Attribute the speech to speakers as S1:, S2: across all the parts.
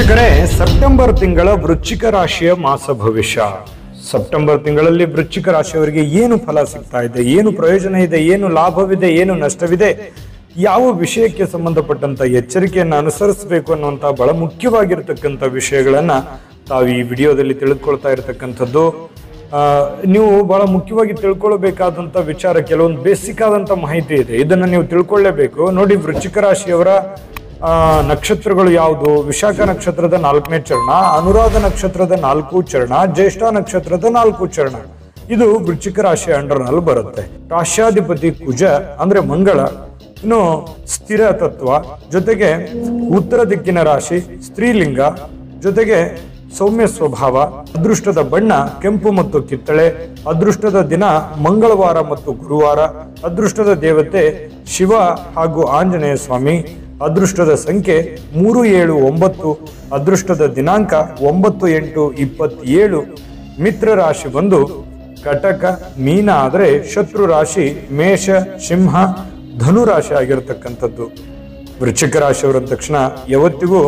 S1: ವೀಕ್ಷಕರೇ ಸೆಪ್ಟೆಂಬರ್ ತಿಂಗಳ ವೃಶ್ಚಿಕ ರಾಶಿಯ ಮಾಸ ಭವಿಷ್ಯ ಸೆಪ್ಟೆಂಬರ್ ತಿಂಗಳಲ್ಲಿ ವೃಶ್ಚಿಕ ರಾಶಿಯವರಿಗೆ ಏನು ಫಲ ಸಿಗ್ತಾ ಇದೆ ಏನು ಪ್ರಯೋಜನ ಇದೆ ಏನು ಲಾಭವಿದೆ ಏನು ನಷ್ಟವಿದೆ ಯಾವ ವಿಷಯಕ್ಕೆ ಸಂಬಂಧಪಟ್ಟಂತ ಎಚ್ಚರಿಕೆಯನ್ನು ಅನುಸರಿಸಬೇಕು ಅನ್ನುವಂತ ಬಹಳ ಮುಖ್ಯವಾಗಿರ್ತಕ್ಕಂಥ ವಿಷಯಗಳನ್ನ ತಾವು ಈ ವಿಡಿಯೋದಲ್ಲಿ ತಿಳಿದುಕೊಳ್ತಾ ಇರತಕ್ಕಂಥದ್ದು ಆ, ನೀವು ಬಹಳ ಮುಖ್ಯವಾಗಿ ತಿಳ್ಕೊಳ್ಬೇಕಾದಂತ ವಿಚಾರ ಕೆಲವೊಂದು ಬೇಸಿಕ್ ಆದಂತ ಮಾಹಿತಿ ಇದೆ ಇದನ್ನ ನೀವು ತಿಳ್ಕೊಳ್ಳೇಬೇಕು ನೋಡಿ ವೃಶ್ಚಿಕ ರಾಶಿಯವರ ಆ, ನಕ್ಷತ್ರಗಳು ಯಾವುದು ವಿಶಾಖ ನಕ್ಷತ್ರದ ನಾಲ್ಕನೇ ಚರಣ ಅನುರಾಧ ನಕ್ಷತ್ರದ ನಾಲ್ಕು ಚರಣ ಜ್ಯೇಷ್ಠ ನಕ್ಷತ್ರದ ನಾಲ್ಕು ಚರಣ ಇದು ವೃಶ್ಚಿಕ ರಾಶಿಯ ಅಂಡರ್ನಲ್ಲಿ ಬರುತ್ತೆ ರಾಶ್ಯಾಧಿಪತಿ ಕುಜ ಅಂದ್ರೆ ಮಂಗಳ ಇನ್ನು ಸ್ಥಿರ ತತ್ವ ಜೊತೆಗೆ ಉತ್ತರ ದಿಕ್ಕಿನ ರಾಶಿ ಸ್ತ್ರೀಲಿಂಗ ಜೊತೆಗೆ ಸೌಮ್ಯ ಸ್ವಭಾವ ಅದೃಷ್ಟದ ಬಣ್ಣ ಕೆಂಪು ಮತ್ತು ಕಿತ್ತಳೆ ಅದೃಷ್ಟದ ದಿನ ಮಂಗಳವಾರ ಮತ್ತು ಗುರುವಾರ ಅದೃಷ್ಟದ ದೇವತೆ ಶಿವ ಹಾಗೂ ಆಂಜನೇಯ ಸ್ವಾಮಿ ಅದೃಷ್ಟದ ಸಂಖ್ಯೆ ಮೂರು ಏಳು ಒಂಬತ್ತು ಅದೃಷ್ಟದ ದಿನಾಂಕ ಒಂಬತ್ತು ಎಂಟು ಇಪ್ಪತ್ತೇಳು ಮಿತ್ರ ರಾಶಿ ಬಂದು ಕಟಕ ಮೀನ ಆದರೆ ಶತ್ರು ರಾಶಿ ಮೇಷ ಸಿಂಹ ಧನು ರಾಶಿ ಆಗಿರತಕ್ಕಂಥದ್ದು ವೃಶ್ಚಿಕ ರಾಶಿಯವರ ತಕ್ಷಣ ಯಾವತ್ತಿಗೂ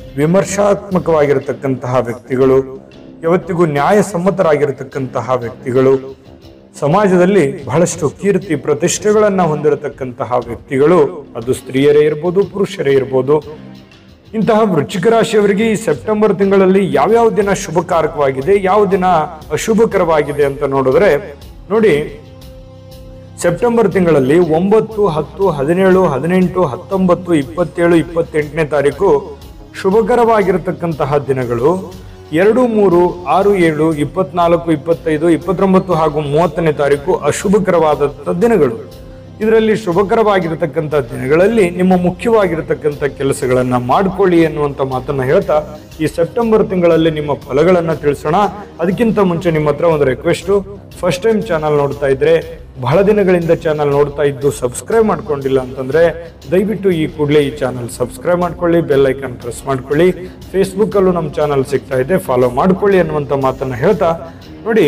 S1: ವಿಮರ್ಶಾತ್ಮಕವಾಗಿರತಕ್ಕಂತಹ ವ್ಯಕ್ತಿಗಳು ಯಾವತ್ತಿಗೂ ನ್ಯಾಯಸಮ್ಮತರಾಗಿರತಕ್ಕಂತಹ ವ್ಯಕ್ತಿಗಳು ಸಮಾಜದಲ್ಲಿ ಬಹಳಷ್ಟು ಕೀರ್ತಿ ಪ್ರತಿಷ್ಠೆಗಳನ್ನ ಹೊಂದಿರತಕ್ಕಂತಹ ವ್ಯಕ್ತಿಗಳು ಅದು ಸ್ತ್ರೀಯರೇ ಇರ್ಬೋದು ಪುರುಷರೇ ಇರ್ಬೋದು ಇಂತಹ ವೃಶ್ಚಿಕ ರಾಶಿಯವರಿಗೆ ಈ ಸೆಪ್ಟೆಂಬರ್ ತಿಂಗಳಲ್ಲಿ ಯಾವ್ಯಾವ ದಿನ ಶುಭಕಾರಕವಾಗಿದೆ ಯಾವ ದಿನ ಅಶುಭಕರವಾಗಿದೆ ಅಂತ ನೋಡಿದ್ರೆ ನೋಡಿ ಸೆಪ್ಟೆಂಬರ್ ತಿಂಗಳಲ್ಲಿ ಒಂಬತ್ತು ಹತ್ತು ಹದಿನೇಳು ಹದಿನೆಂಟು ಹತ್ತೊಂಬತ್ತು ಇಪ್ಪತ್ತೇಳು ಇಪ್ಪತ್ತೆಂಟನೇ ತಾರೀಕು ಶುಭಕರವಾಗಿರತಕ್ಕಂತಹ ದಿನಗಳು ಎರಡು ಮೂರು ಆರು ಏಳು ಇಪ್ಪತ್ನಾಲ್ಕು ಇಪ್ಪತ್ತೈದು ಇಪ್ಪತ್ತೊಂಬತ್ತು ಹಾಗೂ ಮೂವತ್ತನೇ ತಾರೀಕು ಅಶುಭಕರವಾದಂಥ ದಿನಗಳು ಇದರಲ್ಲಿ ಶುಭಕರವಾಗಿರತಕ್ಕಂಥ ದಿನಗಳಲ್ಲಿ ನಿಮ್ಮ ಮುಖ್ಯವಾಗಿರತಕ್ಕಂಥ ಕೆಲಸಗಳನ್ನ ಮಾಡ್ಕೊಳ್ಳಿ ಅನ್ನುವಂಥ ಮಾತನ್ನ ಹೇಳ್ತಾ ಈ ಸೆಪ್ಟೆಂಬರ್ ತಿಂಗಳಲ್ಲಿ ನಿಮ್ಮ ಫಲಗಳನ್ನ ತಿಳಿಸೋಣ ಅದಕ್ಕಿಂತ ಮುಂಚೆ ನಿಮ್ಮ ಹತ್ರ ಒಂದು ರಿಕ್ವೆಸ್ಟು ಫಸ್ಟ್ ಟೈಮ್ ಚಾನಲ್ ನೋಡ್ತಾ ಇದ್ರೆ ಬಹಳ ದಿನಗಳಿಂದ ಚಾನಲ್ ನೋಡ್ತಾ ಇದ್ದು ಸಬ್ಸ್ಕ್ರೈಬ್ ಮಾಡ್ಕೊಂಡಿಲ್ಲ ಅಂತಂದ್ರೆ ದಯವಿಟ್ಟು ಈ ಕೂಡಲೇ ಈ ಚಾನಲ್ ಸಬ್ಸ್ಕ್ರೈಬ್ ಮಾಡ್ಕೊಳ್ಳಿ ಬೆಲ್ ಐಕಾನ್ ಪ್ರೆಸ್ ಮಾಡ್ಕೊಳ್ಳಿ ಫೇಸ್ಬುಕ್ ಅಲ್ಲೂ ನಮ್ಮ ಚಾನಲ್ ಸಿಗ್ತಾ ಇದೆ ಫಾಲೋ ಮಾಡ್ಕೊಳ್ಳಿ ಅನ್ನುವಂಥ ಮಾತನ್ನ ಹೇಳ್ತಾ ನೋಡಿ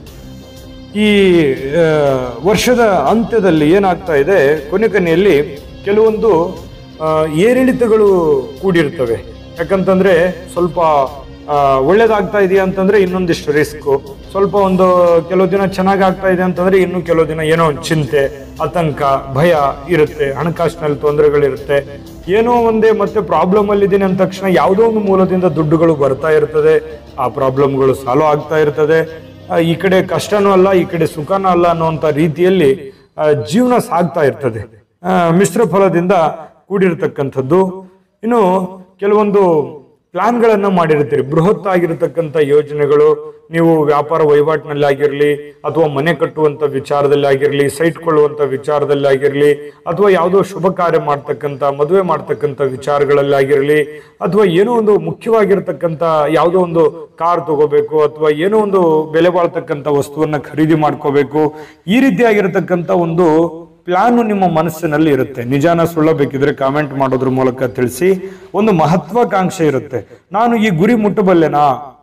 S1: ಈ ಆ, ವರ್ಷದ ಅಂತ್ಯದಲ್ಲಿ ಏನಾಗ್ತಾ ಇದೆ ಕೊನೆ ಕೊನೆಯಲ್ಲಿ ಕೆಲವೊಂದು ಆ, ಏರಿಳಿತಗಳು ಕೂಡಿರ್ತವೆ ಯಾಕಂತಂದ್ರೆ ಸ್ವಲ್ಪ ಆ, ಒಳ್ಳೇದಾಗ್ತಾ ಇದೆಯಾ ಅಂತಂದ್ರೆ ಇನ್ನೊಂದಿಷ್ಟು ರಿಸ್ಕ್ ಸ್ವಲ್ಪ ಒಂದು ಕೆಲವು ದಿನ ಚೆನ್ನಾಗಿ ಆಗ್ತಾ ಇದೆ ಅಂತಂದ್ರೆ ಇನ್ನು ಕೆಲವು ದಿನ ಏನೋ ಒಂದು ಚಿಂತೆ ಆತಂಕ ಭಯ ಇರುತ್ತೆ ಹಣಕಾಸಿನಲ್ಲಿ ತೊಂದರೆಗಳಿರುತ್ತೆ ಏನೋ ಒಂದೇ ಮತ್ತೆ ಪ್ರಾಬ್ಲಮ್ ಅಲ್ಲಿ ಇದ್ದೀನಿ ಅಂದ ತಕ್ಷಣ ಯಾವುದೋ ಒಂದು ಮೂಲದಿಂದ ದುಡ್ಡುಗಳು ಬರ್ತಾ ಇರ್ತದೆ ಆ ಪ್ರಾಬ್ಲಮ್ಗಳು ಸಾಲ್ವ್ ಆಗ್ತಾ ಇರ್ತದೆ ಆ, ಈ ಕಡೆ ಕಷ್ಟನೂ ಅಲ್ಲ ಈ ಕಡೆ ಸುಖನೂ ಅಲ್ಲ ಅನ್ನುವಂಥ ರೀತಿಯಲ್ಲಿ ಆ, ಜೀವನ ಸಾಗ್ತಾ ಇರ್ತದೆ ಆ, ಮಿಶ್ರ ಫಲದಿಂದ ಕೂಡಿರ್ತಕ್ಕಂಥದ್ದು ಇನ್ನು ಕೆಲವೊಂದು ಪ್ಲಾನ್ಗಳನ್ನ ಮಾಡಿರ್ತೀರಿ ಬೃಹತ್ ಆಗಿರತಕ್ಕಂಥ ಯೋಜನೆಗಳು ನೀವು ವ್ಯಾಪಾರ ವಹಿವಾಟಿನಲ್ಲಿ ಆಗಿರಲಿ ಅಥವಾ ಮನೆ ಕಟ್ಟುವಂತ ವಿಚಾರದಲ್ಲಿ ಆಗಿರಲಿ ಸೈಟ್ ಕೊಳ್ಳುವಂತ ವಿಚಾರದಲ್ಲಿ ಆಗಿರಲಿ ಅಥವಾ ಯಾವುದೋ ಶುಭ ಕಾರ್ಯ ಮಾಡ್ತಕ್ಕಂಥ ಮದುವೆ ಮಾಡ್ತಕ್ಕಂಥ ವಿಚಾರಗಳಲ್ಲಿ ಆಗಿರಲಿ ಅಥವಾ ಏನೋ ಒಂದು ಮುಖ್ಯವಾಗಿರ್ತಕ್ಕಂಥ ಯಾವುದೋ ಒಂದು ಕಾರ್ ತಗೋಬೇಕು ಅಥವಾ ಏನೋ ಒಂದು ಬೆಲೆ ಬಾಳ್ತಕ್ಕಂಥ ವಸ್ತುವನ್ನ ಖರೀದಿ ಮಾಡ್ಕೋಬೇಕು ಈ ರೀತಿಯಾಗಿರ್ತಕ್ಕಂಥ ಒಂದು ಪ್ಲಾನ್ ನಿಮ್ಮ ಮನಸ್ಸಿನಲ್ಲಿ ಇರುತ್ತೆ ನಿಜಾನ ಸುಳ್ಳ ಬೇಕಿದ್ರೆ ಕಾಮೆಂಟ್ ಮಾಡೋದ್ರ ಮೂಲಕ ತಿಳಿಸಿ ಒಂದು ಮಹತ್ವಾಕಾಂಕ್ಷೆ ಇರುತ್ತೆ ನಾನು ಈ ಗುರಿ ಮುಟ್ಟಬಲ್ಲೆನಾ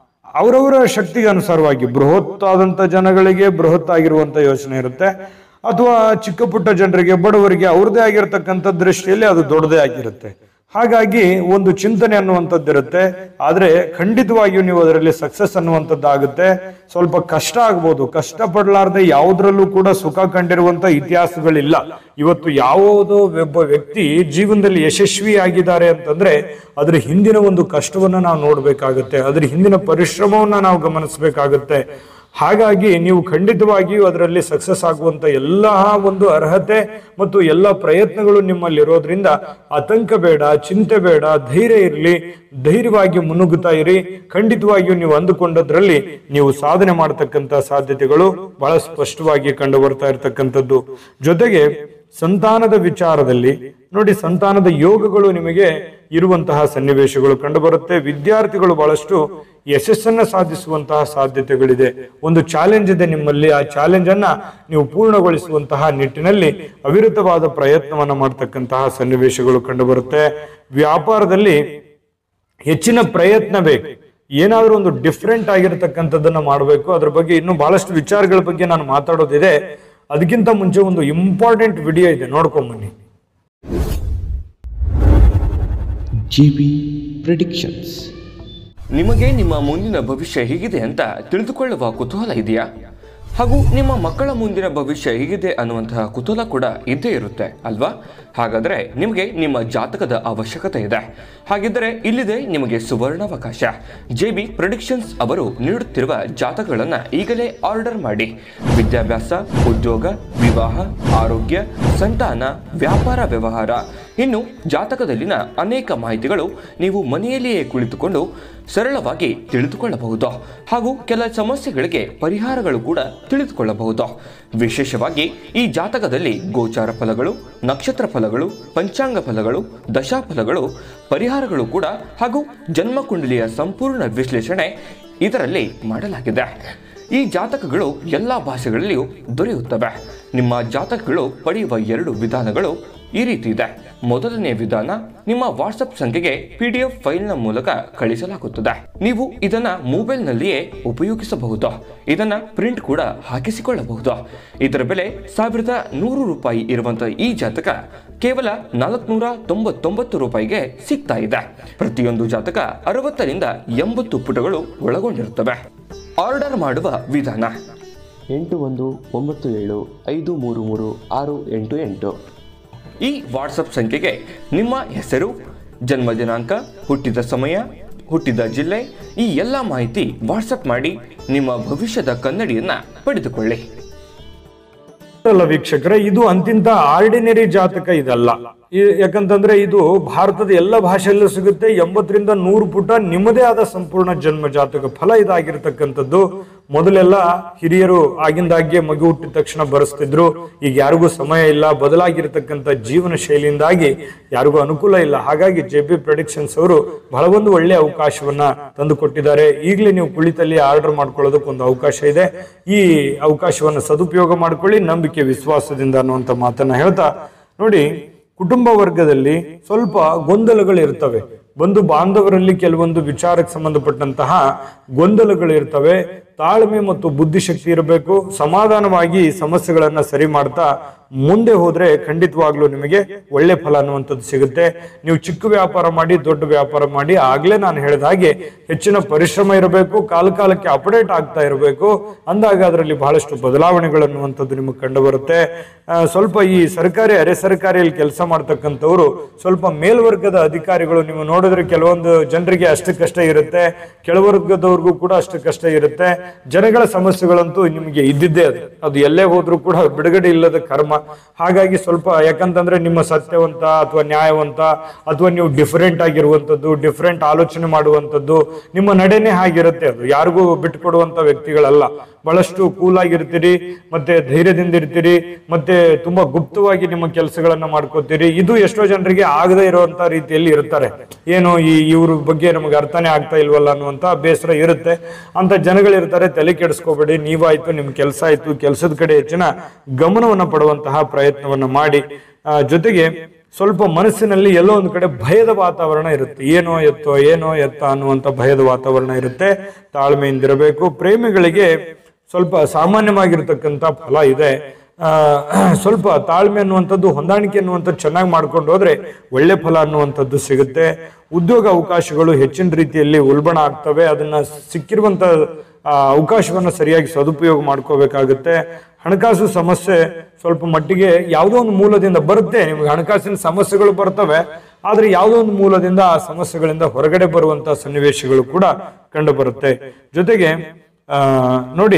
S1: ಅವರವರ ಶಕ್ತಿಗೆ ಅನುಸಾರವಾಗಿ ಬೃಹತ್ ಆದಂತ ಜನಗಳಿಗೆ ಬೃಹತ್ ಆಗಿರುವಂತ ಯೋಚನೆ ಇರುತ್ತೆ ಅಥವಾ ಚಿಕ್ಕ ಪುಟ್ಟ ಜನರಿಗೆ ಬಡವರಿಗೆ ಅವ್ರದೇ ಆಗಿರತಕ್ಕಂಥ ದೃಷ್ಟಿಯಲ್ಲಿ ಅದು ದೊಡ್ಡದೇ ಆಗಿರುತ್ತೆ ಹಾಗಾಗಿ ಒಂದು ಚಿಂತನೆ ಅನ್ನುವಂಥದ್ದು ಇರುತ್ತೆ ಆದ್ರೆ ಖಂಡಿತವಾಗಿಯೂ ನೀವು ಅದರಲ್ಲಿ ಸಕ್ಸಸ್ ಅನ್ನುವಂಥದ್ದಾಗುತ್ತೆ ಸ್ವಲ್ಪ ಕಷ್ಟ ಆಗ್ಬೋದು ಕಷ್ಟ ಪಡಲಾರ್ದೆ ಯಾವುದ್ರಲ್ಲೂ ಕೂಡ ಸುಖ ಕಂಡಿರುವಂತ ಇತಿಹಾಸಗಳಿಲ್ಲ ಇವತ್ತು ಯಾವುದೋ ಒಬ್ಬ ವ್ಯಕ್ತಿ ಜೀವನದಲ್ಲಿ ಯಶಸ್ವಿ ಆಗಿದ್ದಾರೆ ಅಂತಂದ್ರೆ ಅದ್ರ ಹಿಂದಿನ ಒಂದು ಕಷ್ಟವನ್ನ ನಾವು ನೋಡ್ಬೇಕಾಗುತ್ತೆ ಅದ್ರ ಹಿಂದಿನ ಪರಿಶ್ರಮವನ್ನ ನಾವು ಗಮನಿಸಬೇಕಾಗುತ್ತೆ ಹಾಗಾಗಿ ನೀವು ಖಂಡಿತವಾಗಿಯೂ ಅದರಲ್ಲಿ ಸಕ್ಸಸ್ ಆಗುವಂತ ಎಲ್ಲ ಒಂದು ಅರ್ಹತೆ ಮತ್ತು ಎಲ್ಲ ಪ್ರಯತ್ನಗಳು ನಿಮ್ಮಲ್ಲಿ ಇರೋದ್ರಿಂದ ಆತಂಕ ಬೇಡ ಚಿಂತೆ ಬೇಡ ಧೈರ್ಯ ಇರಲಿ ಧೈರ್ಯವಾಗಿ ಮುನ್ನುಗ್ಗುತ್ತಾ ಇರಿ ಖಂಡಿತವಾಗಿಯೂ ನೀವು ಅಂದುಕೊಂಡದ್ರಲ್ಲಿ ನೀವು ಸಾಧನೆ ಮಾಡತಕ್ಕಂತ ಸಾಧ್ಯತೆಗಳು ಬಹಳ ಸ್ಪಷ್ಟವಾಗಿ ಕಂಡು ಬರ್ತಾ ಇರತಕ್ಕಂಥದ್ದು ಜೊತೆಗೆ ಸಂತಾನದ ವಿಚಾರದಲ್ಲಿ ನೋಡಿ ಸಂತಾನದ ಯೋಗಗಳು ನಿಮಗೆ ಇರುವಂತಹ ಸನ್ನಿವೇಶಗಳು ಕಂಡುಬರುತ್ತೆ ವಿದ್ಯಾರ್ಥಿಗಳು ಬಹಳಷ್ಟು ಯಶಸ್ಸನ್ನ ಸಾಧಿಸುವಂತಹ ಸಾಧ್ಯತೆಗಳಿದೆ ಒಂದು ಚಾಲೆಂಜ್ ಇದೆ ನಿಮ್ಮಲ್ಲಿ ಆ ಚಾಲೆಂಜ್ ಅನ್ನ ನೀವು ಪೂರ್ಣಗೊಳಿಸುವಂತಹ ನಿಟ್ಟಿನಲ್ಲಿ ಅವಿರತವಾದ ಪ್ರಯತ್ನವನ್ನ ಮಾಡ್ತಕ್ಕಂತಹ ಸನ್ನಿವೇಶಗಳು ಕಂಡುಬರುತ್ತೆ ವ್ಯಾಪಾರದಲ್ಲಿ ಹೆಚ್ಚಿನ ಪ್ರಯತ್ನ ಬೇಕು ಏನಾದ್ರೂ ಒಂದು ಡಿಫ್ರೆಂಟ್ ಆಗಿರತಕ್ಕಂಥದ್ದನ್ನ ಮಾಡಬೇಕು ಅದ್ರ ಬಗ್ಗೆ ಇನ್ನೂ ಬಹಳಷ್ಟು ವಿಚಾರಗಳ ಬಗ್ಗೆ ನಾನು ಮಾತಾಡೋದಿದೆ ಅದಕ್ಕಿಂತ ಮುಂಚೆ ಒಂದು ಇಂಪಾರ್ಟೆಂಟ್ ವಿಡಿಯೋ ಇದೆ ನೋಡ್ಕೊಂಬನ್ನಿ
S2: ಜಿ ಬಿ ಪ್ರಿಡಿಕ್ಷನ್ಸ್ ನಿಮಗೆ ನಿಮ್ಮ ಮುಂದಿನ ಭವಿಷ್ಯ ಹೇಗಿದೆ ಅಂತ ತಿಳಿದುಕೊಳ್ಳುವ ಕುತೂಹಲ ಇದೆಯಾ ಹಾಗೂ ನಿಮ್ಮ ಮಕ್ಕಳ ಮುಂದಿನ ಭವಿಷ್ಯ ಹೇಗಿದೆ ಅನ್ನುವಂತಹ ಕುತೂಹಲ ಕೂಡ ಇದ್ದೇ ಇರುತ್ತೆ ಅಲ್ವಾ ಹಾಗಾದರೆ ನಿಮಗೆ ನಿಮ್ಮ ಜಾತಕದ ಅವಶ್ಯಕತೆ ಇದೆ ಹಾಗಿದ್ದರೆ ಇಲ್ಲಿದೆ ನಿಮಗೆ ಸುವರ್ಣಾವಕಾಶ ಜೆ ಬಿ ಪ್ರೊಡಿಕ್ಷನ್ಸ್ ಅವರು ನೀಡುತ್ತಿರುವ ಜಾತಕಗಳನ್ನು ಈಗಲೇ ಆರ್ಡರ್ ಮಾಡಿ ವಿದ್ಯಾಭ್ಯಾಸ ಉದ್ಯೋಗ ವಿವಾಹ ಆರೋಗ್ಯ ಸಂತಾನ ವ್ಯಾಪಾರ ವ್ಯವಹಾರ ಇನ್ನು ಜಾತಕದಲ್ಲಿನ ಅನೇಕ ಮಾಹಿತಿಗಳು ನೀವು ಮನೆಯಲ್ಲಿಯೇ ಕುಳಿತುಕೊಂಡು ಸರಳವಾಗಿ ತಿಳಿದುಕೊಳ್ಳಬಹುದು ಹಾಗೂ ಕೆಲ ಸಮಸ್ಯೆಗಳಿಗೆ ಪರಿಹಾರಗಳು ಕೂಡ ತಿಳಿದುಕೊಳ್ಳಬಹುದು ವಿಶೇಷವಾಗಿ ಈ ಜಾತಕದಲ್ಲಿ ಗೋಚಾರ ಫಲಗಳು ನಕ್ಷತ್ರ ಫಲಗಳು ಪಂಚಾಂಗ ಫಲಗಳು ದಶಾಫಲಗಳು ಪರಿಹಾರಗಳು ಕೂಡ ಹಾಗೂ ಜನ್ಮಕುಂಡಲಿಯ ಸಂಪೂರ್ಣ ವಿಶ್ಲೇಷಣೆ ಇದರಲ್ಲಿ ಮಾಡಲಾಗಿದೆ ಈ ಜಾತಕಗಳು ಎಲ್ಲ ಭಾಷೆಗಳಲ್ಲಿಯೂ ದೊರೆಯುತ್ತವೆ ನಿಮ್ಮ ಜಾತಕಗಳು ಪಡೆಯುವ ಎರಡು ವಿಧಾನಗಳು ಈ ರೀತಿ ಇದೆ ಮೊದಲನೇ ವಿಧಾನ ನಿಮ್ಮ ವಾಟ್ಸಪ್ ಸಂಖ್ಯೆಗೆ ಪಿ ಡಿ ಎಫ್ ಫೈಲ್ನ ಮೂಲಕ ಕಳಿಸಲಾಗುತ್ತದೆ ನೀವು ಇದನ್ನ ಮೊಬೈಲ್ನಲ್ಲಿಯೇ ಉಪಯೋಗಿಸಬಹುದು ಇದನ್ನ ಪ್ರಿಂಟ್ ಕೂಡ ಹಾಕಿಸಿಕೊಳ್ಳಬಹುದು ಇದರ ಬೆಲೆ ಸಾವಿರದ ನೂರು ರೂಪಾಯಿ ಇರುವಂತಹ ಈ ಜಾತಕ ಕೇವಲ ನಾಲ್ಕುನೂರ ತೊಂಬತ್ತೊಂಬತ್ತು ರೂಪಾಯಿಗೆ ಸಿಗ್ತಾ ಇದೆ ಪ್ರತಿಯೊಂದು ಜಾತಕ ಅರವತ್ತರಿಂದ ಎಂಬತ್ತು ಪುಟಗಳು ಒಳಗೊಂಡಿರುತ್ತವೆ ಆರ್ಡರ್ ಮಾಡುವ ವಿಧಾನ
S3: ಎಂಟು ಒಂದು ಒಂಬತ್ತು ಏಳು ಐದು ಮೂರು ಮೂರು ಆರು ಎಂಟು ಎಂಟು
S2: ಈ ವಾಟ್ಸಪ್ ಸಂಖ್ಯೆಗೆ ನಿಮ್ಮ ಹೆಸರು ಜನ್ಮ ದಿನಾಂಕ ಹುಟ್ಟಿದ ಸಮಯ ಹುಟ್ಟಿದ ಜಿಲ್ಲೆ ಈ ಎಲ್ಲ ಮಾಹಿತಿ ವಾಟ್ಸಪ್ ಮಾಡಿ ನಿಮ್ಮ ಭವಿಷ್ಯದ ಕನ್ನಡಿಯನ್ನ ಪಡೆದುಕೊಳ್ಳಿ
S1: ಅಲ್ಲ ವೀಕ್ಷಕರೇ ಇದು ಅಂತಿಂತ ಆರ್ಡಿನರಿ ಜಾತಕ ಇದಲ್ಲ ಈ- ಯಾಕಂತಂದ್ರೆ ಇದು ಭಾರತದ ಎಲ್ಲ ಭಾಷೆಯಲ್ಲೂ ಸಿಗುತ್ತೆ ಎಂಬತ್ತರಿಂದ ನೂರು ಪುಟ ನಿಮ್ಮದೇ ಆದ ಸಂಪೂರ್ಣ ಜನ್ಮ ಜಾತಕ ಫಲ ಇದಾಗಿರ್ತಕ್ಕಂಥದ್ದು ಮೊದಲೆಲ್ಲ ಹಿರಿಯರು ಆಗಿಂದಾಗ್ಗೆ ಮಗು ಹುಟ್ಟಿದ ತಕ್ಷಣ ಬರೆಸ್ತಿದ್ರು ಈಗ ಯಾರಿಗೂ ಸಮಯ ಇಲ್ಲ ಬದಲಾಗಿರ್ತಕ್ಕಂಥ ಜೀವನ ಶೈಲಿಯಿಂದಾಗಿ ಯಾರಿಗೂ ಅನುಕೂಲ ಇಲ್ಲ ಹಾಗಾಗಿ ಜೆ ಬಿ ಪ್ರೊಡಿಕ್ಷನ್ಸ್ ಅವರು ಬಹಳ ಒಂದು ಒಳ್ಳೆಯ ಅವಕಾಶವನ್ನ ತಂದು ಕೊಟ್ಟಿದ್ದಾರೆ ಈಗಲೇ ನೀವು ಕುಳಿತಲ್ಲಿ ಆರ್ಡರ್ ಮಾಡ್ಕೊಳ್ಳೋದಕ್ಕೆ ಒಂದು ಅವಕಾಶ ಇದೆ ಈ ಅವಕಾಶವನ್ನು ಸದುಪಯೋಗ ಮಾಡ್ಕೊಳ್ಳಿ ನಂಬಿಕೆ ವಿಶ್ವಾಸದಿಂದ ಅನ್ನುವಂಥ ಮಾತನ್ನ ಹೇಳ್ತಾ ನೋಡಿ ಕುಟುಂಬ ವರ್ಗದಲ್ಲಿ ಸ್ವಲ್ಪ ಗೊಂದಲಗಳು ಇರ್ತವೆ ಬಂಧು ಬಾಂಧವರಲ್ಲಿ ಕೆಲವೊಂದು ವಿಚಾರಕ್ಕೆ ಸಂಬಂಧಪಟ್ಟಂತಹ ಗೊಂದಲಗಳು ಇರ್ತವೆ ತಾಳ್ಮೆ ಮತ್ತು ಬುದ್ಧಿಶಕ್ತಿ ಇರಬೇಕು ಸಮಾಧಾನವಾಗಿ ಈ ಸಮಸ್ಯೆಗಳನ್ನ ಸರಿ ಮಾಡ್ತಾ ಮುಂದೆ ಹೋದ್ರೆ ಖಂಡಿತವಾಗ್ಲೂ ನಿಮಗೆ ಒಳ್ಳೆ ಫಲ ಅನ್ನುವಂಥದ್ದು ಸಿಗುತ್ತೆ ನೀವು ಚಿಕ್ಕ ವ್ಯಾಪಾರ ಮಾಡಿ ದೊಡ್ಡ ವ್ಯಾಪಾರ ಮಾಡಿ ಆಗ್ಲೇ ನಾನು ಹೇಳಿದ ಹಾಗೆ ಹೆಚ್ಚಿನ ಪರಿಶ್ರಮ ಇರಬೇಕು ಕಾಲ ಕಾಲಕ್ಕೆ ಅಪ್ಡೇಟ್ ಆಗ್ತಾ ಇರಬೇಕು ಅಂದಾಗ ಅದರಲ್ಲಿ ಬಹಳಷ್ಟು ಬದಲಾವಣೆಗಳು ಅನ್ನುವಂಥದ್ದು ನಿಮಗೆ ಕಂಡು ಬರುತ್ತೆ ಆ, ಸ್ವಲ್ಪ ಈ ಸರ್ಕಾರಿ ಅರೆ ಸರ್ಕಾರಿಯಲ್ಲಿ ಕೆಲಸ ಮಾಡ್ತಕ್ಕಂಥವ್ರು ಸ್ವಲ್ಪ ಮೇಲ್ವರ್ಗದ ಅಧಿಕಾರಿಗಳು ನೀವು ನೋಡಿದ್ರೆ ಕೆಲವೊಂದು ಜನರಿಗೆ ಅಷ್ಟಕ್ಕಷ್ಟೇ ಇರುತ್ತೆ ಕೆಳವರ್ಗದವ್ರಿಗೂ ಕೂಡ ಅಷ್ಟಕ್ಕಷ್ಟೇ ಇರುತ್ತೆ ಜನಗಳ ಸಮಸ್ಯೆಗಳಂತೂ ನಿಮಗೆ ಇದ್ದಿದ್ದೇ ಅದು ಅದು ಎಲ್ಲೇ ಹೋದ್ರೂ ಕೂಡ ಬಿಡುಗಡೆ ಇಲ್ಲದ ಕರ್ಮ ಹಾಗಾಗಿ ಸ್ವಲ್ಪ ಯಾಕಂತಂದ್ರೆ ನಿಮ್ಮ ಸತ್ಯವಂತ ಅಥವಾ ನ್ಯಾಯವಂತ ಅಥವಾ ನೀವು ಡಿಫರೆಂಟ್ ಆಗಿರುವಂತದ್ದು ಡಿಫರೆಂಟ್ ಆಲೋಚನೆ ಮಾಡುವಂತದ್ದು ನಿಮ್ಮ ನಡೆನೆ ಹಾಗಿರುತ್ತೆ ಅದು ಯಾರಿಗೂ ಬಿಟ್ಕೊಡುವಂತ ವ್ಯಕ್ತಿಗಳಲ್ಲ ಬಹಳಷ್ಟು ಕೂಲ್ ಆಗಿರ್ತೀರಿ ಮತ್ತೆ ಧೈರ್ಯದಿಂದ ಇರ್ತೀರಿ ಮತ್ತೆ ತುಂಬಾ ಗುಪ್ತವಾಗಿ ನಿಮ್ಮ ಕೆಲಸಗಳನ್ನ ಮಾಡ್ಕೋತೀರಿ ಇದು ಎಷ್ಟೋ ಜನರಿಗೆ ಆಗದೇ ಇರುವಂತ ರೀತಿಯಲ್ಲಿ ಇರ್ತಾರೆ ಏನು ಈ ಇವ್ರ ಬಗ್ಗೆ ನಮಗೆ ಅರ್ಥನೇ ಆಗ್ತಾ ಇಲ್ವಲ್ಲ ಅನ್ನುವಂತ ಬೇಸರ ಇರುತ್ತೆ ಅಂತ ಜನಗಳಿರ್ತಾರೆ ತಲೆ ಕೆಡಿಸ್ಕೋಬೇಡಿ ನೀವಾಯ್ತು ನಿಮ್ ಕೆಲಸ ಆಯ್ತು ಕೆಲಸದ ಕಡೆ ಹೆಚ್ಚಿನ ಗಮನವನ್ನ ಪಡುವಂತಹ ಪ್ರಯತ್ನವನ್ನ ಮಾಡಿ ಆ, ಜೊತೆಗೆ ಸ್ವಲ್ಪ ಮನಸ್ಸಿನಲ್ಲಿ ಎಲ್ಲೋ ಒಂದು ಕಡೆ ಭಯದ ವಾತಾವರಣ ಇರುತ್ತೆ ಏನೋ ಎತ್ತೋ ಏನೋ ಎತ್ತ ಅನ್ನುವಂತ ಭಯದ ವಾತಾವರಣ ಇರುತ್ತೆ ತಾಳ್ಮೆಯಿಂದಿರಬೇಕು ಪ್ರೇಮಿಗಳಿಗೆ ಸ್ವಲ್ಪ ಸಾಮಾನ್ಯವಾಗಿರ್ತಕ್ಕಂಥ ಫಲ ಇದೆ ಆ, ಸ್ವಲ್ಪ ತಾಳ್ಮೆ ಅನ್ನುವಂಥದ್ದು ಹೊಂದಾಣಿಕೆ ಅನ್ನುವಂಥದ್ದು ಚೆನ್ನಾಗಿ ಮಾಡ್ಕೊಂಡು ಹೋದ್ರೆ ಒಳ್ಳೆ ಫಲ ಅನ್ನುವಂಥದ್ದು ಸಿಗುತ್ತೆ ಉದ್ಯೋಗ ಅವಕಾಶಗಳು ಹೆಚ್ಚಿನ ರೀತಿಯಲ್ಲಿ ಉಲ್ಬಣ ಆಗ್ತವೆ ಅದನ್ನ ಸಿಕ್ಕಿರುವಂತ ಆ, ಅವಕಾಶವನ್ನ ಸರಿಯಾಗಿ ಸದುಪಯೋಗ ಮಾಡ್ಕೋಬೇಕಾಗುತ್ತೆ ಹಣಕಾಸು ಸಮಸ್ಯೆ ಸ್ವಲ್ಪ ಮಟ್ಟಿಗೆ ಯಾವುದೋ ಒಂದು ಮೂಲದಿಂದ ಬರುತ್ತೆ ನಿಮ್ಗೆ ಹಣಕಾಸಿನ ಸಮಸ್ಯೆಗಳು ಬರ್ತವೆ ಆದ್ರೆ ಯಾವುದೋ ಒಂದು ಮೂಲದಿಂದ ಆ ಸಮಸ್ಯೆಗಳಿಂದ ಹೊರಗಡೆ ಬರುವಂತ ಸನ್ನಿವೇಶಗಳು ಕೂಡ ಕಂಡು ಬರುತ್ತೆ ಜೊತೆಗೆ ಆ ನೋಡಿ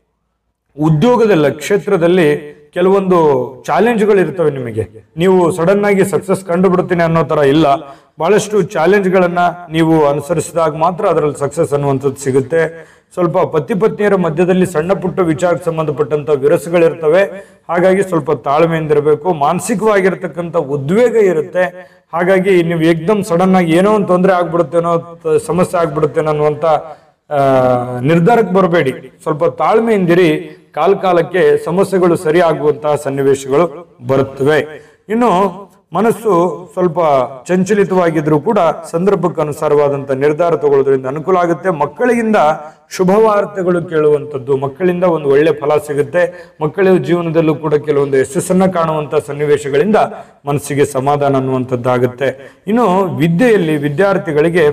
S1: ಉದ್ಯೋಗದ ಕ್ಷೇತ್ರದಲ್ಲಿ ಕೆಲವೊಂದು ಚಾಲೆಂಜ್ಗಳು ಇರ್ತವೆ ನಿಮಗೆ ನೀವು ಸಡನ್ ಆಗಿ ಸಕ್ಸಸ್ ಕಂಡು ಬಿಡ್ತೀನಿ ಅನ್ನೋ ತರ ಇಲ್ಲ ಬಹಳಷ್ಟು ಚಾಲೆಂಜ್ಗಳನ್ನ ನೀವು ಅನುಸರಿಸಿದಾಗ ಮಾತ್ರ ಅದರಲ್ಲಿ ಸಕ್ಸಸ್ ಅನ್ನುವಂಥದ್ದು ಸಿಗುತ್ತೆ ಸ್ವಲ್ಪ ಪತಿ ಪತ್ನಿಯರ ಮಧ್ಯದಲ್ಲಿ ಸಣ್ಣ ಪುಟ್ಟ ವಿಚಾರಕ್ಕೆ ಸಂಬಂಧಪಟ್ಟಂತ ವಿರಸಗಳಿರ್ತವೆ ಹಾಗಾಗಿ ಸ್ವಲ್ಪ ತಾಳ್ಮೆಯಿಂದಿರಬೇಕು ಮಾನಸಿಕವಾಗಿರ್ತಕ್ಕಂಥ ಉದ್ವೇಗ ಇರುತ್ತೆ ಹಾಗಾಗಿ ನೀವು ಏಕ್ದಮ್ ಸಡನ್ ಆಗಿ ಏನೋ ಒಂದು ತೊಂದರೆ ಆಗ್ಬಿಡುತ್ತೇನೋ ತ- ಸಮಸ್ಯೆ ಆಗ್ಬಿಡುತ್ತೇನೋ ಅನ್ನುವಂತ ಆ, ನಿರ್ಧಾರಕ್ಕೆ ಬರಬೇಡಿ ಸ್ವಲ್ಪ ತಾಳ್ಮೆಯಿಂದಿರಿ ಕಾಲ ಕಾಲಕ್ಕೆ ಸಮಸ್ಯೆಗಳು ಸರಿ ಆಗುವಂತಹ ಸನ್ನಿವೇಶಗಳು ಬರುತ್ತವೆ ಇನ್ನು ಮನಸ್ಸು ಸ್ವಲ್ಪ ಚಂಚಲಿತವಾಗಿದ್ರೂ ಕೂಡ ಸಂದರ್ಭಕ್ಕೆ ಅನುಸಾರವಾದಂತ ನಿರ್ಧಾರ ತಗೊಳ್ಳೋದ್ರಿಂದ ಅನುಕೂಲ ಆಗುತ್ತೆ ಮಕ್ಕಳಿಂದ ಶುಭ ವಾರ್ತೆಗಳು ಕೇಳುವಂಥದ್ದು ಮಕ್ಕಳಿಂದ ಒಂದು ಒಳ್ಳೆ ಫಲ ಸಿಗುತ್ತೆ ಮಕ್ಕಳ ಜೀವನದಲ್ಲೂ ಕೂಡ ಕೆಲವೊಂದು ಯಶಸ್ಸನ್ನ ಕಾಣುವಂತ ಸನ್ನಿವೇಶಗಳಿಂದ ಮನಸ್ಸಿಗೆ ಸಮಾಧಾನ ಅನ್ನುವಂಥದ್ದಾಗುತ್ತೆ ಇನ್ನು ವಿದ್ಯೆಯಲ್ಲಿ ವಿದ್ಯಾರ್ಥಿಗಳಿಗೆ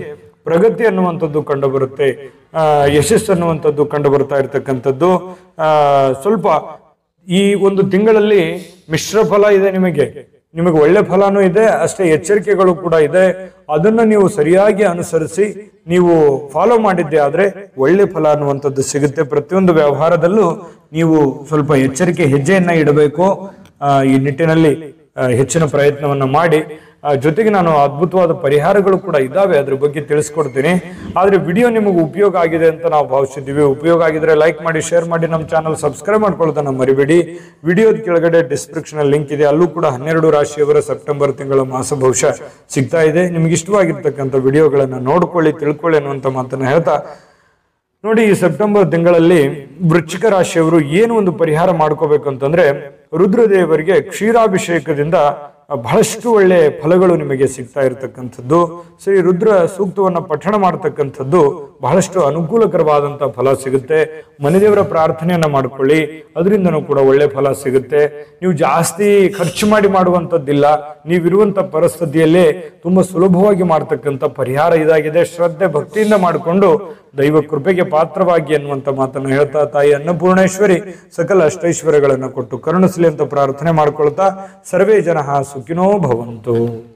S1: ಪ್ರಗತಿ ಅನ್ನುವಂಥದ್ದು ಕಂಡು ಬರುತ್ತೆ ಆ, ಯಶಸ್ಸು ಅನ್ನುವಂಥದ್ದು ಕಂಡು ಬರ್ತಾ ಇರತಕ್ಕಂಥದ್ದು ಆ, ಸ್ವಲ್ಪ ಈ ಒಂದು ತಿಂಗಳಲ್ಲಿ ಮಿಶ್ರ ಫಲ ಇದೆ ನಿಮಗೆ ನಿಮಗೆ ಒಳ್ಳೆ ಫಲನೂ ಇದೆ ಅಷ್ಟೇ ಎಚ್ಚರಿಕೆಗಳು ಕೂಡ ಇದೆ ಅದನ್ನ ನೀವು ಸರಿಯಾಗಿ ಅನುಸರಿಸಿ ನೀವು ಫಾಲೋ ಮಾಡಿದ್ದೆ ಆದ್ರೆ ಒಳ್ಳೆ ಫಲ ಅನ್ನುವಂಥದ್ದು ಸಿಗುತ್ತೆ ಪ್ರತಿಯೊಂದು ವ್ಯವಹಾರದಲ್ಲೂ ನೀವು ಸ್ವಲ್ಪ ಎಚ್ಚರಿಕೆ ಹೆಜ್ಜೆಯನ್ನ ಇಡಬೇಕು ಆ, ಈ ನಿಟ್ಟಿನಲ್ಲಿ ಆ, ಹೆಚ್ಚಿನ ಪ್ರಯತ್ನವನ್ನ ಮಾಡಿ ಆ, ಜೊತೆಗೆ ನಾನು ಅದ್ಭುತವಾದ ಪರಿಹಾರಗಳು ಕೂಡ ಇದಾವೆ ಅದ್ರ ಬಗ್ಗೆ ತಿಳಿಸ್ಕೊಡ್ತೀನಿ ಆದ್ರೆ ವಿಡಿಯೋ ನಿಮಗೆ ಉಪಯೋಗ ಆಗಿದೆ ಅಂತ ನಾವು ಭಾವಿಸಿದ್ದೀವಿ ಉಪಯೋಗ ಆಗಿದ್ರೆ ಲೈಕ್ ಮಾಡಿ ಶೇರ್ ಮಾಡಿ ನಮ್ಮ ಚಾನಲ್ ಸಬ್ಸ್ಕ್ರೈಬ್ ಮಾಡ್ಕೊಳ್ಳೋದನ್ನ ಮರಿಬೇಡಿ ವಿಡಿಯೋದ ಕೆಳಗಡೆ ಡಿಸ್ಕ್ರಿಪ್ಷನ್ ಲಿಂಕ್ ಇದೆ ಅಲ್ಲೂ ಕೂಡ ಹನ್ನೆರಡು ರಾಶಿಯವರ ಸೆಪ್ಟೆಂಬರ್ ತಿಂಗಳ ಮಾಸ ಭವಿಷ್ಯ ಸಿಗ್ತಾ ಇದೆ ನಿಮ್ಗೆ ಇಷ್ಟವಾಗಿರ್ತಕ್ಕಂಥ ವಿಡಿಯೋಗಳನ್ನ ನೋಡ್ಕೊಳ್ಳಿ ತಿಳ್ಕೊಳ್ಳಿ ಅನ್ನುವಂಥ ಮಾತನ್ನ ಹೇಳ್ತಾ ನೋಡಿ ಈ ಸೆಪ್ಟೆಂಬರ್ ತಿಂಗಳಲ್ಲಿ ವೃಶ್ಚಿಕ ರಾಶಿಯವರು ಏನು ಒಂದು ಪರಿಹಾರ ಮಾಡ್ಕೋಬೇಕು ಅಂತಂದ್ರೆ ರುದ್ರದೇವರಿಗೆ ಕ್ಷೀರಾಭಿಷೇಕದಿಂದ ಬಹಳಷ್ಟು ಒಳ್ಳೆ ಫಲಗಳು ನಿಮಗೆ ಸಿಗ್ತಾ ಇರತಕ್ಕಂಥದ್ದು ಶ್ರೀ ರುದ್ರ ಸೂಕ್ತವನ್ನ ಪಠಣ ಮಾಡತಕ್ಕಂಥದ್ದು ಬಹಳಷ್ಟು ಅನುಕೂಲಕರವಾದಂತ ಫಲ ಸಿಗುತ್ತೆ ಮನೆದೇವರ ಪ್ರಾರ್ಥನೆಯನ್ನ ಮಾಡ್ಕೊಳ್ಳಿ ಅದರಿಂದನೂ ಕೂಡ ಒಳ್ಳೆ ಫಲ ಸಿಗುತ್ತೆ ನೀವು ಜಾಸ್ತಿ ಖರ್ಚು ಮಾಡಿ ಮಾಡುವಂತದ್ದಿಲ್ಲ ನೀವಿರುವಂತ ಪರಿಸ್ಥಿತಿಯಲ್ಲೇ ತುಂಬಾ ಸುಲಭವಾಗಿ ಮಾಡ್ತಕ್ಕಂಥ ಪರಿಹಾರ ಇದಾಗಿದೆ ಶ್ರದ್ಧೆ ಭಕ್ತಿಯಿಂದ ಮಾಡಿಕೊಂಡು ದೈವ ಕೃಪೆಗೆ ಪಾತ್ರವಾಗಿ ಅನ್ನುವಂತ ಮಾತನ್ನು ಹೇಳ್ತಾ ತಾಯಿ ಅನ್ನಪೂರ್ಣೇಶ್ವರಿ ಸಕಲ ಅಷ್ಟೈಶ್ವರ್ಯಗಳನ್ನು ಕೊಟ್ಟು ಕರುಣಿಸಲಿ ಅಂತ ಪ್ರಾರ್ಥನೆ ಮಾಡ್ಕೊಳ್ತಾ ಸರ್ವೇ ಜನ ಸುಖಿನೋ ಭವಂತು